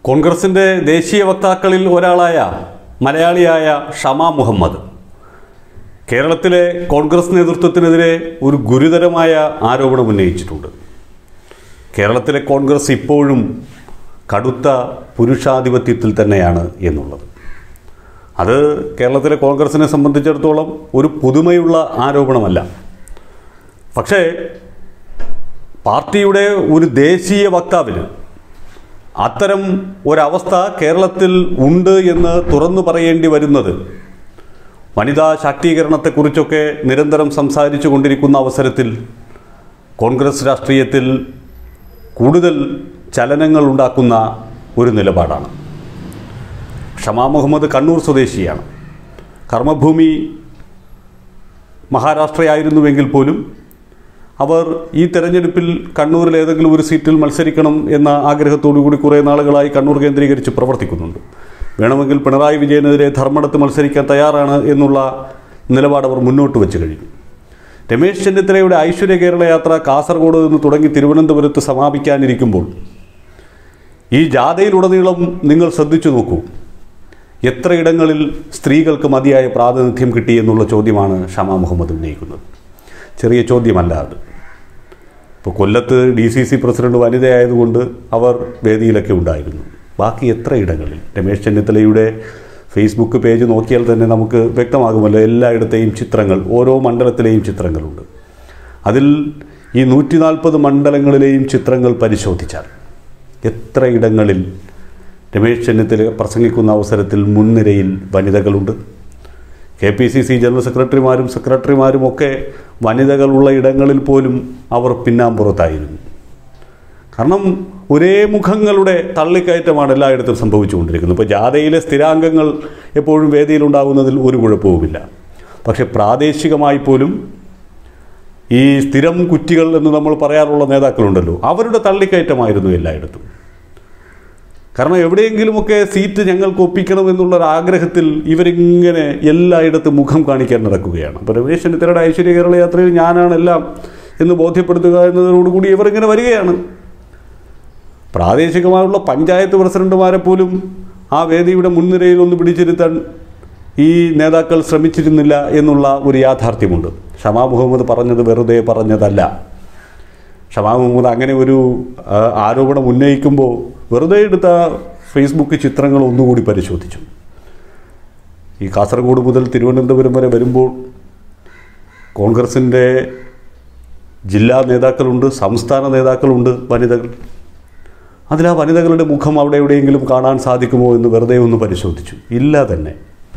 കോൺഗ്രസിൻ്റെ ദേശീയ വക്താക്കളിൽ ഒരാളായ മലയാളിയായ ഷമ മുഹമ്മദ് കേരളത്തിലെ കോൺഗ്രസ് നേതൃത്വത്തിനെതിരെ ഒരു ഗുരുതരമായ ആരോപണം ഉന്നയിച്ചിട്ടുണ്ട് കേരളത്തിലെ കോൺഗ്രസ് ഇപ്പോഴും കടുത്ത പുരുഷാധിപത്യത്തിൽ തന്നെയാണ് എന്നുള്ളത് അത് കേരളത്തിലെ കോൺഗ്രസിനെ സംബന്ധിച്ചിടത്തോളം ഒരു പുതുമയുള്ള ആരോപണമല്ല പക്ഷേ പാർട്ടിയുടെ ഒരു ദേശീയ വക്താവിന് അത്തരം ഒരവസ്ഥ കേരളത്തിൽ ഉണ്ട് എന്ന് തുറന്നു പറയേണ്ടി വരുന്നത് വനിതാ ശാക്തീകരണത്തെക്കുറിച്ചൊക്കെ നിരന്തരം സംസാരിച്ചു കൊണ്ടിരിക്കുന്ന അവസരത്തിൽ കോൺഗ്രസ് രാഷ്ട്രീയത്തിൽ കൂടുതൽ ചലനങ്ങൾ ഉണ്ടാക്കുന്ന ഒരു നിലപാടാണ് ഷമാ മുഹമ്മദ് കണ്ണൂർ സ്വദേശിയാണ് കർമ്മഭൂമി മഹാരാഷ്ട്രയായിരുന്നുവെങ്കിൽ പോലും അവർ ഈ തെരഞ്ഞെടുപ്പിൽ കണ്ണൂരിൽ ഏതെങ്കിലും ഒരു സീറ്റിൽ മത്സരിക്കണം എന്ന ആഗ്രഹത്തോടു കൂടി കുറേ നാളുകളായി കണ്ണൂർ കേന്ദ്രീകരിച്ച് പ്രവർത്തിക്കുന്നുണ്ട് വേണമെങ്കിൽ പിണറായി വിജയനെതിരെ ധർമ്മടത്ത് മത്സരിക്കാൻ തയ്യാറാണ് എന്നുള്ള നിലപാട് അവർ മുന്നോട്ട് വെച്ച് കഴിഞ്ഞു രമേശ് ചെന്നിത്തലയുടെ ഐശ്വര്യ കേരള യാത്ര കാസർഗോഡ് നിന്ന് തുടങ്ങി തിരുവനന്തപുരത്ത് സമാപിക്കാനിരിക്കുമ്പോൾ ഈ ജാഥയിലുടനീളം നിങ്ങൾ ശ്രദ്ധിച്ചു നോക്കൂ എത്രയിടങ്ങളിൽ സ്ത്രീകൾക്ക് മതിയായ പ്രാതിനിധ്യം കിട്ടി എന്നുള്ള ചോദ്യമാണ് ഷമ മുഹമ്മദ് ഉന്നയിക്കുന്നത് ചെറിയ ചോദ്യമല്ല അത് ഇപ്പോൾ കൊല്ലത്ത് ഡി സി സി പ്രസിഡന്റ് വനിതയായതുകൊണ്ട് അവർ വേദിയിലൊക്കെ ഉണ്ടായിരുന്നു ബാക്കി എത്ര ഇടങ്ങളിൽ രമേശ് ചെന്നിത്തലയുടെ ഫേസ്ബുക്ക് പേജ് നോക്കിയാൽ തന്നെ നമുക്ക് വ്യക്തമാകുമല്ലോ എല്ലായിടത്തെയും ചിത്രങ്ങൾ ഓരോ മണ്ഡലത്തിലെയും ചിത്രങ്ങളുണ്ട് അതിൽ ഈ നൂറ്റി നാൽപ്പത് മണ്ഡലങ്ങളിലെയും ചിത്രങ്ങൾ പരിശോധിച്ചാൽ എത്ര ഇടങ്ങളിൽ രമേശ് ചെന്നിത്തല പ്രസംഗിക്കുന്ന അവസരത്തിൽ മുൻനിരയിൽ വനിതകളുണ്ട് K P C C general സെക്രട്ടറിമാരും സെക്രട്ടറിമാരും ഒക്കെ വനിതകളുള്ള ഇടങ്ങളിൽ പോലും അവർ പിന്നാമ്പുറത്തായിരുന്നു കാരണം ഒരേ മുഖങ്ങളുടെ തള്ളിക്കയറ്റമാണ് എല്ലായിടത്തും സംഭവിച്ചുകൊണ്ടിരിക്കുന്നത് ഇപ്പോൾ ജാഥയിലെ സ്ഥിരാംഗങ്ങൾ എപ്പോഴും വേദിയിലുണ്ടാകുന്നതിൽ ഒരു കുഴപ്പവുമില്ല പക്ഷേ പ്രാദേശികമായി പോലും ഈ സ്ഥിരം കുറ്റികൾ എന്ന് നമ്മൾ പറയാറുള്ള നേതാക്കളുണ്ടല്ലോ അവരുടെ തള്ളിക്കയറ്റമായിരുന്നു എല്ലായിടത്തും കാരണം എവിടെയെങ്കിലുമൊക്കെ സീറ്റ് ഞങ്ങൾക്ക് ഒപ്പിക്കണം എന്നുള്ളൊരു ആഗ്രഹത്തിൽ ഇവരിങ്ങനെ എല്ലായിടത്തും മുഖം കാണിക്കാൻ നടക്കുകയാണ് അപ്പോൾ രമേശ് ചെന്നിത്തലയുടെ ഐശ്വര്യ കേരള യാത്രയിൽ ഞാനാണ് എല്ലാം എന്ന് ബോധ്യപ്പെടുത്തുക എന്നതോടുകൂടി ഇവരിങ്ങനെ വരികയാണ് പ്രാദേശികമായുള്ള പഞ്ചായത്ത് പ്രസിഡന്റുമാരെ പോലും ആ വേദിയുടെ മുൻനിരയിൽ ഒന്ന് പിടിച്ചിരുത്താൻ ഈ നേതാക്കൾ ശ്രമിച്ചിരുന്നില്ല എന്നുള്ള ഒരു യാഥാർത്ഥ്യമുണ്ട് ഷമാ മുഹമ്മദ് പറഞ്ഞത് വെറുതെ പറഞ്ഞതല്ല ഷമാ മുഹമ്മദ് അങ്ങനെ ഒരു ആ, ആരോപണം ഉന്നയിക്കുമ്പോൾ വെറുതെ എടുത്ത ഫേസ്ബുക്ക് ചിത്രങ്ങൾ ഒന്നുകൂടി പരിശോധിച്ചു ഈ കാസർഗോഡ് മുതൽ തിരുവനന്തപുരം വരെ വരുമ്പോൾ കോൺഗ്രസിൻ്റെ ജില്ലാ നേതാക്കളുണ്ട് സംസ്ഥാന നേതാക്കളുണ്ട് വനിതകൾ അതിൽ ആ വനിതകളുടെ മുഖം അവിടെ എവിടെയെങ്കിലും കാണാൻ സാധിക്കുമോ എന്ന് വെറുതെ ഒന്ന് പരിശോധിച്ചു ഇല്ല തന്നെ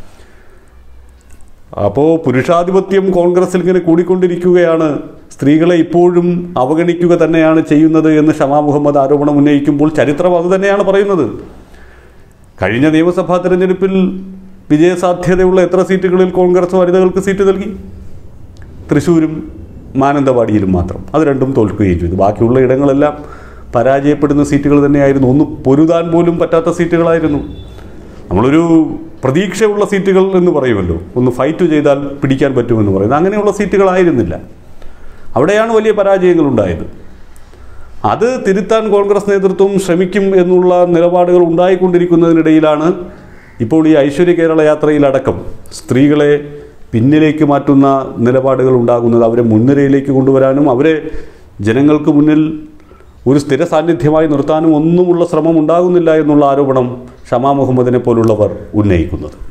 അപ്പോൾ പുരുഷാധിപത്യം കോൺഗ്രസിൽ ഇങ്ങനെ കൂടിക്കൊണ്ടിരിക്കുകയാണ് സ്ത്രീകളെ ഇപ്പോഴും അവഗണിക്കുക തന്നെയാണ് ചെയ്യുന്നത് എന്ന് ഷമാ മുഹമ്മദ് ആരോപണം ഉന്നയിക്കുമ്പോൾ ചരിത്രം അത് തന്നെയാണ് പറയുന്നത് കഴിഞ്ഞ നിയമസഭാ തെരഞ്ഞെടുപ്പിൽ വിജയസാധ്യതയുള്ള എത്ര സീറ്റുകളിൽ കോൺഗ്രസ് വനിതകൾക്ക് സീറ്റ് നൽകി തൃശ്ശൂരും മാനന്തവാടിയിലും മാത്രം അത് രണ്ടും തോൽക്കുകയും ചെയ്തു ബാക്കിയുള്ള ഇടങ്ങളെല്ലാം പരാജയപ്പെടുന്ന സീറ്റുകൾ തന്നെയായിരുന്നു ഒന്ന് പൊരുതാൻ പോലും പറ്റാത്ത സീറ്റുകളായിരുന്നു നമ്മളൊരു പ്രതീക്ഷയുള്ള സീറ്റുകൾ എന്ന് പറയുമല്ലോ ഒന്ന് ഫൈറ്റ് ചെയ്താൽ പിടിക്കാൻ പറ്റുമെന്ന് പറയുന്നത് അങ്ങനെയുള്ള സീറ്റുകളായിരുന്നില്ല അവിടെയാണ് വലിയ പരാജയങ്ങൾ ഉണ്ടായത് അത് തിരുത്താൻ കോൺഗ്രസ് നേതൃത്വം ശ്രമിക്കും എന്നുള്ള നിലപാടുകൾ ഉണ്ടായിക്കൊണ്ടിരിക്കുന്നതിനിടയിലാണ് ഇപ്പോൾ ഈ ഐശ്വര്യ കേരള യാത്രയിലടക്കം സ്ത്രീകളെ പിന്നിലേക്ക് മാറ്റുന്ന നിലപാടുകൾ ഉണ്ടാകുന്നത് അവരെ മുൻനിരയിലേക്ക് കൊണ്ടുവരാനും അവരെ ജനങ്ങൾക്ക് മുന്നിൽ ഒരു സ്ഥിര സാന്നിധ്യമായി നിർത്താനും ഒന്നുമുള്ള ശ്രമം ഉണ്ടാകുന്നില്ല എന്നുള്ള ആരോപണം ഷമാ മുഹമ്മദിനെ പോലുള്ളവർ ഉന്നയിക്കുന്നത്